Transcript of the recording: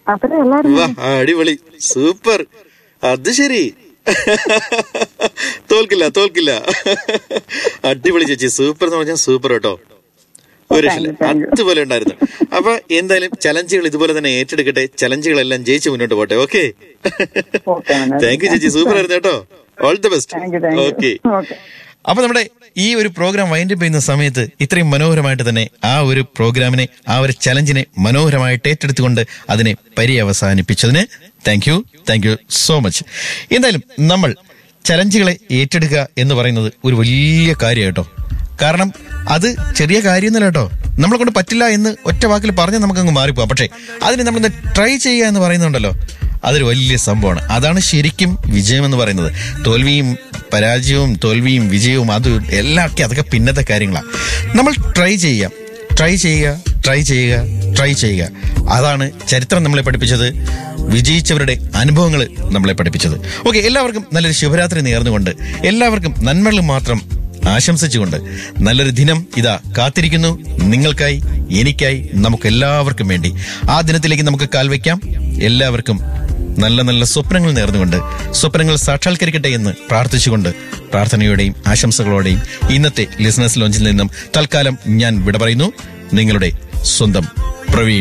അത്രേ എല്ലാരും വാ അടിപൊളി സൂപ്പർ അത് ശരി തോൽക്കില്ല തോൽക്കില്ല അടിപൊളി ചേച്ചി സൂപ്പർ എന്ന് പറഞ്ഞാൽ സൂപ്പർ കേട്ടോ ഒരു രക്ഷയില്ല Thank you. അതുപോലെ ഉണ്ടായിരുന്നു അപ്പൊ എന്തായാലും ചലഞ്ചുകൾ ഇതുപോലെ തന്നെ ഏറ്റെടുക്കട്ടെ ചലഞ്ചുകളെല്ലാം ജയിച്ച് മുന്നോട്ട് പോട്ടെ ഓക്കെ ഓക്കെ താങ്ക് യു ചേച്ചി സൂപ്പർ ആയിരുന്നു കേട്ടോ all the best thank you thank okay you okay അപ്പൊ നമ്മുടെ ഈ ഒരു പ്രോഗ്രാം വൈൻഡപ്പ് ചെയ്യുന്ന സമയത്ത് ഇത്രയും മനോഹരമായിട്ട് തന്നെ ആ ഒരു പ്രോഗ്രാമിനെ ആ ഒരു ചലഞ്ചിനെ മനോഹരമായിട്ട് ഏറ്റെടുത്തുകൊണ്ട് അതിനെ പര്യവസാനിപ്പിച്ചതിന് thank you thank you so much എന്തായാലും നമ്മൾ ചലഞ്ചുകളെ ഏറ്റെടുക്കുക എന്ന് പറയുന്നത് ഒരു വലിയ കാര്യം കേട്ടോ കാരണം അത് ചെറിയ കാര്യമൊന്നുമല്ല കേട്ടോ നമ്മളെ കൊണ്ട് പറ്റില്ല എന്ന് ഒറ്റ വാക്കിൽ പറഞ്ഞ് നമുക്കങ്ങ് മാറിപ്പോവാം പക്ഷേ അതിന് നമ്മളൊന്ന് ട്രൈ ചെയ്യുക എന്ന് പറയുന്നുണ്ടല്ലോ അതൊരു വലിയ സംഭവമാണ് അതാണ് ശരിക്കും വിജയം എന്ന് പറയുന്നത് തോൽവിയും പരാജയവും തോൽവിയും വിജയവും അത് എല്ലാം ഒക്കെ അതൊക്കെ പിന്നത്തെ കാര്യങ്ങളാണ് നമ്മൾ ട്രൈ ചെയ്യുക ട്രൈ ചെയ്യുക ട്രൈ ചെയ്യുക ട്രൈ ചെയ്യുക അതാണ് ചരിത്രം നമ്മളെ പഠിപ്പിച്ചത് വിജയിച്ചവരുടെ അനുഭവങ്ങൾ നമ്മളെ പഠിപ്പിച്ചത് ഓക്കെ എല്ലാവർക്കും നല്ലൊരു ശുഭരാത്രി നേർന്നുകൊണ്ട് എല്ലാവർക്കും നന്മകൾ മാത്രം ആശംസിച്ചുകൊണ്ട് നല്ലൊരു ദിനം ഇതാ കാത്തിരിക്കുന്നു നിങ്ങൾക്കായി എനിക്കായി നമുക്ക് എല്ലാവർക്കും വേണ്ടി ആ ദിനത്തിലേക്ക് നമുക്ക് കാൽവെക്കാം എല്ലാവർക്കും നല്ല നല്ല സ്വപ്നങ്ങൾ നേർന്നുകൊണ്ട് സ്വപ്നങ്ങൾ സാക്ഷാത്കരിക്കട്ടെ എന്ന് പ്രാർത്ഥിച്ചുകൊണ്ട് പ്രാർത്ഥനയോടെയും ആശംസകളോടെയും ഇന്നത്തെ ലിസണേഴ്സ് ലോഞ്ചിൽ നിന്നും തൽക്കാലം ഞാൻ വിട പറയുന്നു നിങ്ങളുടെ സ്വന്തം പ്രവീൺ